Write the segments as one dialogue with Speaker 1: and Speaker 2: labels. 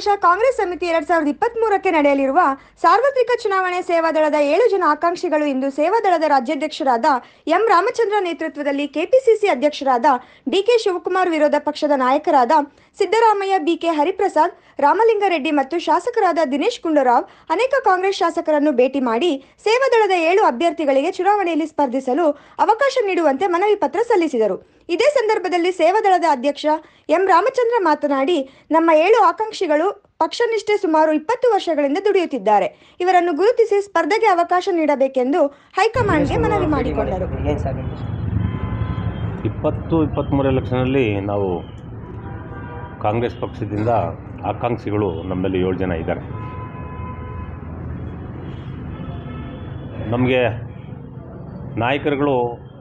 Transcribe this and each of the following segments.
Speaker 1: ಕಾಂಗ್ರೆಸ್ ಸಮಿತಿ ಎರಡ್ ಸಾವಿರದ ಇಪ್ಪತ್ತ್ ಮೂರಕ್ಕೆ ನಡೆಯಲಿರುವ ಸಾರ್ವತ್ರಿಕ ಚುನಾವಣೆ ಸೇವಾದಳದ ಏಳು ಜನ ಆಕಾಂಕ್ಷಿಗಳು ಇಂದು ಸೇವಾದಳದ ರಾಜ್ಯಾಧ್ಯಕ್ಷರಾದ ಎಂ ರಾಮಚಂದ್ರ ನೇತೃತ್ವದಲ್ಲಿ ಕೆಪಿಸಿಸಿ ಅಧ್ಯಕ್ಷರಾದ ಡಿಕೆ ಶಿವಕುಮಾರ್ ವಿರೋಧ ಪಕ್ಷದ ನಾಯಕರಾದ ಸಿದ್ದರಾಮಯ್ಯ ಬಿಕೆ ಹರಿಪ್ರಸಾದ್ ರಾಮಲಿಂಗಾರೆಡ್ಡಿ ಮತ್ತು ಶಾಸಕರಾದ ದಿನೇಶ್ ಗುಂಡೂರಾವ್ ಅನೇಕ ಕಾಂಗ್ರೆಸ್ ಶಾಸಕರನ್ನು ಭೇಟಿ ಮಾಡಿ ಸೇವಾದಳದ ಏಳು ಅಭ್ಯರ್ಥಿಗಳಿಗೆ ಚುನಾವಣೆಯಲ್ಲಿ ಸ್ಪರ್ಧಿಸಲು ಅವಕಾಶ ನೀಡುವಂತೆ ಮನವಿ ಪತ್ರ ಸಲ್ಲಿಸಿದರು ಇದೇ ಸಂದರ್ಭದಲ್ಲಿ ಸೇವಾದಳದ ಅಧ್ಯಕ್ಷ ಎಂ ರಾಮಚಂದ್ರ ಮಾತನಾಡಿ ನಮ್ಮ ಏಳು ಆಕಾಂಕ್ಷಿಗಳು ಪಕ್ಷನಿಷ್ಠೆ ಸುಮಾರು ಇಪ್ಪತ್ತು ವರ್ಷಗಳಿಂದ ದುಡಿಯುತ್ತಿದ್ದಾರೆ ಇವರನ್ನು ಗುರುತಿಸಿ ಸ್ಪರ್ಧೆಗೆ ಅವಕಾಶ ನೀಡಬೇಕೆಂದು ಹೈಕಮಾಂಡ್ಗೆ ಮನವಿ ಮಾಡಿಕೊಂಡರು
Speaker 2: ಏನು ಸರ್ ನಿಮ್ದು?
Speaker 3: ಇಪ್ಪತ್ತು ಇಪ್ಪತ್ತ್ಮೂರು ಎಲೆಕ್ಷನಲ್ಲಿ ನಾವು ಕಾಂಗ್ರೆಸ್ ಪಕ್ಷದಿಂದ ಆಕಾಂಕ್ಷಿಗಳು ನಮ್ಮಲ್ಲಿ ಏಳು ಜನ ಇದ್ದಾರೆ ನಮಗೆ ನಾಯಕರುಗಳು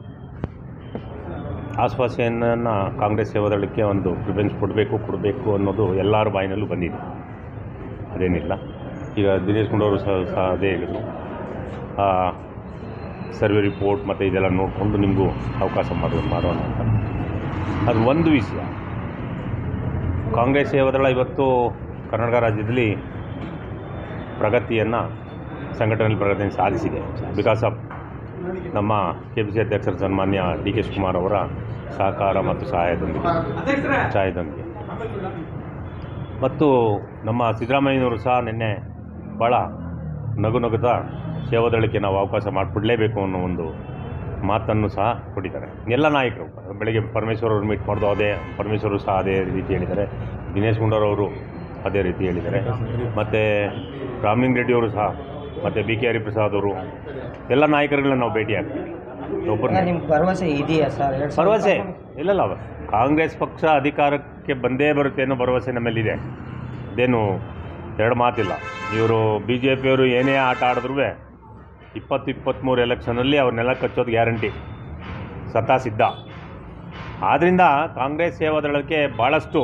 Speaker 3: ಆಶ್ವಾಸನೆಯನ್ನು ಕಾಂಗ್ರೆಸ್ ಸೇವಾದಳಕ್ಕೆ ಒಂದು ಪ್ರಿಫರೆನ್ಸ್ ಕೊಡಬೇಕು ಕೊಡಬೇಕು ಅನ್ನೋದು ಎಲ್ಲರ ಬಾಯಿನಲ್ಲೂ ಬಂದಿದೆ ಅದೇನಿಲ್ಲ ಈಗ ದಿನೇಶ್ ಗುಂಡೂರು ಸಹ ಸಹ ಅದೇ ಹೇಳಿದ್ರು ಆ, ಸರ್ವೆ ರಿಪೋರ್ಟ್ ಮತ್ತು ಇದೆಲ್ಲ ನೋಡಿಕೊಂಡು ನಿಮಗೂ ಅವಕಾಶ ಮಾಡೋ ಮಾಡೋಣ ಅಂತ ಅದು ಒಂದು ವಿಷಯ ಕಾಂಗ್ರೆಸ್ ಸೇವಾದಳ ಇವತ್ತು ಕರ್ನಾಟಕ ರಾಜ್ಯದಲ್ಲಿ ಪ್ರಗತಿಯನ್ನು ಸಂಘಟನೆಯಲ್ಲಿ ಪ್ರಗತಿಯನ್ನು ಸಾಧಿಸಿದೆ ಬಿಕಾಸ್ ಆಫ್ ನಮ್ಮ ಕೆ ಪಿ ಸಿ ಅಧ್ಯಕ್ಷರ ಸನ್ಮಾನ್ಯ ಡಿ ಕೆ ಶಿವಕುಮಾರ್ ಅವರ ಸಹಕಾರ ಮತ್ತು ಸಹಾಯದೊಂದಿಗೆ ಸಹಾಯದೊಂದಿಗೆ ಮತ್ತು ನಮ್ಮ ಸಿದ್ದರಾಮಯ್ಯನವರು ಸಹ ನಿನ್ನೆ ಭಾಳ ನಗು ನಗುತ್ತಾ ಸೇವಾದಳಕ್ಕೆ ನಾವು ಅವಕಾಶ ಮಾಡಿಕೊಡ್ಲೇಬೇಕು ಅನ್ನೋ ಒಂದು ಮಾತನ್ನು ಸಹ ಕೊಟ್ಟಿದ್ದಾರೆ ಎಲ್ಲ ನಾಯಕರು ಬೆಳಗ್ಗೆ ಪರಮೇಶ್ವರ್ ಅವರು ಮೀಟ್ ಮಾಡೋದು ಅದೇ ಪರಮೇಶ್ವರು ಸಹ ಅದೇ ರೀತಿ ಹೇಳಿದ್ದಾರೆ ದಿನೇಶ್ ಗುಂಡೂರವರು ಅದೇ ರೀತಿ ಹೇಳಿದ್ದಾರೆ ಮತ್ತು ರಾಮಲಿಂಗ ಅವರು ಸಹ ಮತ್ತು ಬಿ ಕೆ ಹರಿಪ್ರಸಾದ್ ಅವರು ಎಲ್ಲ ನಾಯಕರುಗಳನ್ನ ನಾವು ಭೇಟಿ ಆಗ್ತೀವಿ ಒಬ್ಬರು
Speaker 2: ಈಗ ನಿಮ್ಗೆ ಭರವಸೆ ಇದೆಯಾ ಸರ್ ಎರಡು
Speaker 3: ಭರವಸೆ ಇಲ್ಲಲ್ಲ ಕಾಂಗ್ರೆಸ್ ಪಕ್ಷ ಅಧಿಕಾರಕ್ಕೆ ಬಂದೇ ಬರುತ್ತೆ ಅನ್ನೋ ಭರವಸೆ ನಮ್ಮಲ್ಲಿದೆ ಅದೇನು ಎರಡು ಮಾತಿಲ್ಲ ಇವರು ಬಿ ಜೆ ಪಿಯವರು ಏನೇ ಆಟ ಆಡಿದ್ರೂ ಇಪ್ಪತ್ತು ಇಪ್ಪತ್ತ್ಮೂರು ಎಲೆಕ್ಷನಲ್ಲಿ ಅವ್ರನ್ನೆಲ್ಲ ಕಚ್ಚೋದು ಗ್ಯಾರಂಟಿ ಸತಾ ಸಿದ್ಧ ಆದ್ದರಿಂದ ಕಾಂಗ್ರೆಸ್ ಸೇವಾದಳಕ್ಕೆ ಭಾಳಷ್ಟು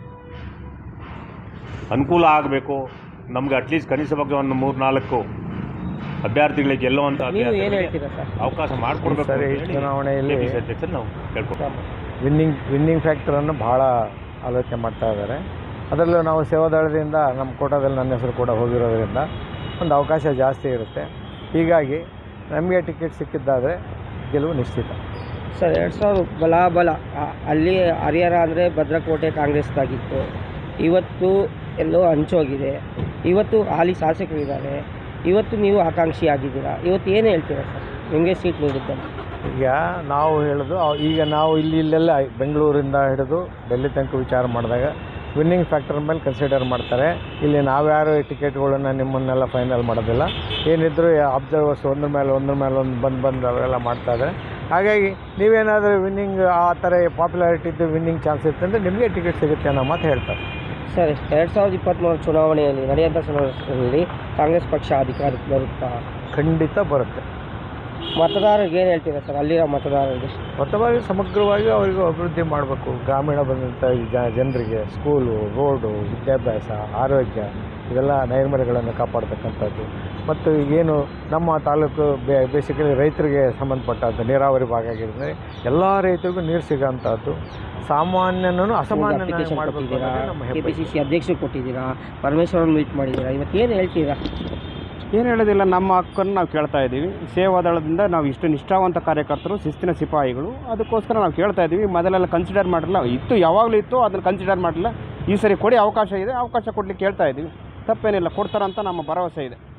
Speaker 3: ಅನುಕೂಲ ಆಗಬೇಕು ನಮ್ಗೆ ಅಟ್ಲೀಸ್ಟ್ ಕನಿಷ್ಠ ಪಕ್ಷ ಒಂದು ಮೂರು ನಾಲ್ಕು ಅಭ್ಯರ್ಥಿಗಳಿಗೆ ಗೆಲ್ಲುವಂಥ
Speaker 2: ನೀವು ಏನು
Speaker 3: ಅಭ್ಯರ್ಥಿಗಳಿಗೆ
Speaker 2: ಹೇಳ್ತೀರಾ ಸರ್
Speaker 3: ಅವಕಾಶ ಮಾಡಿಕೊಡ್ಬೇಕು
Speaker 4: ಸರಿ,
Speaker 3: ಅಂತ ಹೇಳಿ
Speaker 4: ಚುನಾವಣೆಯಲ್ಲಿ
Speaker 3: KPC ಅಧ್ಯಕ್ಷರು ನಾವು ಕೇಳ್ಕೊಳ್ತೀವಿ
Speaker 4: ವಿನ್ನಿಂಗ್ ವಿನ್ನಿಂಗ್ ಫ್ಯಾಕ್ಟರನ್ನು ಭಾಳ ಆಲೋಚನೆ ಮಾಡ್ತಾ ಇದ್ದಾರೆ ಅದರಲ್ಲೂ ನಾವು ಸೇವಾದಳದಿಂದ ನಮ್ಮ ಕೋಟಾದಲ್ಲಿ ನನ್ನ ಹೆಸರು ಕೂಡ ಹೋಗಿರೋದ್ರಿಂದ ಒಂದು ಅವಕಾಶ ಜಾಸ್ತಿ ಇರುತ್ತೆ ಹೀಗಾಗಿ ನಮಗೆ ಟಿಕೆಟ್ ಸಿಕ್ಕಿದ್ದಾದರೆ ಗೆಲುವು ನಿಶ್ಚಿತ
Speaker 2: ಸರ್ ಎರಡು ಸಾವಿರ ಬಲಾಬಲ ಆ- ಅಲ್ಲಿ ಹರಿಹರ ಅಂದರೆ ಭದ್ರಕೋಟೆ ಕಾಂಗ್ರೆಸ್ದಾಗಿತ್ತು ಇವತ್ತು ಎಲ್ಲೋ ಹಂಚೋಗಿದೆ ಇವತ್ತು ಹಾಲಿ ಶಾಸಕರಿದ್ದಾರೆ ಇವತ್ತು ನೀವು ಆಕಾಂಕ್ಷಿ ಆಗಿದ್ದೀರಾ ಇವತ್ತು ಏನು ಹೇಳ್ತೀರಾ ಸರ್ ನಿಮಗೆ ಸೀಟ್ ನೀಡಿದ್ದೆ
Speaker 4: ಈಗ ನಾವು ಹೇಳೋದು ಅವ್- ಈಗ ನಾವು ಇಲ್ಲಿ ಇಲ್ಲೆಲ್ಲ ಬೆಂಗಳೂರಿಂದ ಹಿಡಿದು ಡೆಲ್ಲಿ ತನಕ ವಿಚಾರ ಮಾಡಿದಾಗ ವಿನ್ನಿಂಗ್ ಫ್ಯಾಕ್ಟರ್ ಮೇಲೆ ಕನ್ಸಿಡರ್ ಮಾಡ್ತಾರೆ ಇಲ್ಲಿ ನಾವ್ಯಾರು ಟಿಕೆಟ್ಗಳನ್ನು ನಿಮ್ಮನ್ನೆಲ್ಲ ಫೈನಲ್ ಮಾಡೋದಿಲ್ಲ ಏನಿದ್ರು ಅಬ್ಸರ್ವರ್ಸ್ ಒಂದ್ರ ಮೇಲೆ ಒಂದ್ರ ಮೇಲೆ ಒಂದು ಬಂದು ಬಂದು ಅವೆಲ್ಲ ಮಾಡ್ತಾ ಇದ್ದಾರೆ ಹಾಗಾಗಿ ನೀವೇನಾದರೂ ವಿನ್ನಿಂಗ್ ಆ ಥರ ಪಾಪ್ಯುಲಾರಿಟಿ ಇದ್ದು ವಿನ್ನಿಂಗ್ ಚಾನ್ಸ್ ಇತ್ತು ಅಂದರೆ ನಿಮಗೆ ಟಿಕೆಟ್ ಸಿಗುತ್ತೆ ಅನ್ನೋ ಮಾತು ಹೇಳ್ತಾರೆ
Speaker 2: ಸರ್ ಎರಡು ಸಾವಿರದ ಇಪ್ಪತ್ತ್ಮೂರು ಚುನಾವಣೆಯಲ್ಲಿ ನಡೆಯುವಂಥ ಚುನಾವಣೆಯಲ್ಲಿ ಕಾಂಗ್ರೆಸ್ ಪಕ್ಷ ಅಧಿಕಾರಕ್ಕೆ ಬರುತ್ತಾ
Speaker 4: ಖಂಡಿತ ಬರುತ್ತೆ
Speaker 2: ಮತದಾರರಿಗೆ ಏನು ಹೇಳ್ತೀರಾ ಸರ್ ಅಲ್ಲಿರೋ ಮತದಾರರಿಗೆ
Speaker 4: ಮೊತ್ತವಾಗಿ ಸಮಗ್ರವಾಗಿ ಅವರಿಗೂ ಅಭಿವೃದ್ಧಿ ಮಾಡಬೇಕು ಗ್ರಾಮೀಣ ಬಂದಂಥ ಈ ಜ ಜನರಿಗೆ ಸ್ಕೂಲು ರೋಡು ವಿದ್ಯಾಭ್ಯಾಸ ಆರೋಗ್ಯ ಇವೆಲ್ಲ ನೈರ್ಮಲ್ಯಗಳನ್ನು ಕಾಪಾಡ್ತಕ್ಕಂಥದ್ದು ಮತ್ತು ಏನು ನಮ್ಮ ತಾಲೂಕು ಬೇ ಬೇಸಿಕಲಿ ರೈತರಿಗೆ ಸಂಬಂಧಪಟ್ಟಂಥ ನೀರಾವರಿ ಭಾಗ ಆಗಿದ್ರೆ ಎಲ್ಲ ರೈತರಿಗೂ ನೀರು ಸಿಗೋಂಥದ್ದು ಸಾಮಾನ್ಯನೂ ಅಸಾಮಾನ್ಯನಾಗಿ
Speaker 2: ಅಪ್ಲಿಕೇಶನ್
Speaker 4: ಮಾಡಬೇಕು
Speaker 2: ಕೊಟ್ಟಿದ್ದೀರಾ
Speaker 4: ಅನ್ನೋದೇ ನಮ್ಮ
Speaker 2: ಕೆ ಪಿ
Speaker 4: ಹೆಬ್ಬಯಕೆ.
Speaker 2: ಸಿ ಸಿ ಅಧ್ಯಕ್ಷರು ಕೊಟ್ಟಿದ್ದೀರಾ ಪರಮೇಶ್ವರನ್ ಮೀಟ್ ಮಾಡಿದ್ದೀರಾ ಇವತ್ತು ಏನು ಹೇಳ್ತೀರಾ
Speaker 5: ಏನು ಹೇಳೋದಿಲ್ಲ ನಮ್ಮ ಹಕ್ಕನ್ನು ನಾವು ಕೇಳ್ತಾ ಇದ್ದೀವಿ ಸೇವಾದಳದಿಂದ ನಾವು ಇಷ್ಟು ನಿಷ್ಠಾವಂತ ಕಾರ್ಯಕರ್ತರು ಶಿಸ್ತಿನ ಸಿಪಾಯಿಗಳು ಅದಕ್ಕೋಸ್ಕರ ನಾವು ಕೇಳ್ತಾ ಇದ್ದೀವಿ ಮೊದಲೆಲ್ಲ ಕನ್ಸಿಡರ್ ಮಾಡಿರಲ್ಲ ಇತ್ತು ಯಾವಾಗಲೂ ಇತ್ತು ಅದನ್ನು ಕನ್ಸಿಡರ್ ಮಾಡಿಲ್ಲ ಈ ಸರಿ ಕೊಡಿ ಅವಕಾಶ ಇದೆ ಅವಕಾಶ ಕೊಡ್ಲಿಕ್ಕೆ ಕೇಳ್ತಾ ಇದ್ದೀವಿ ತಪ್ಪೇನಿಲ್ಲ ಕೊಡ್ತಾರಂತ ನಮ್ಮ ಭರವಸೆ ಇದೆ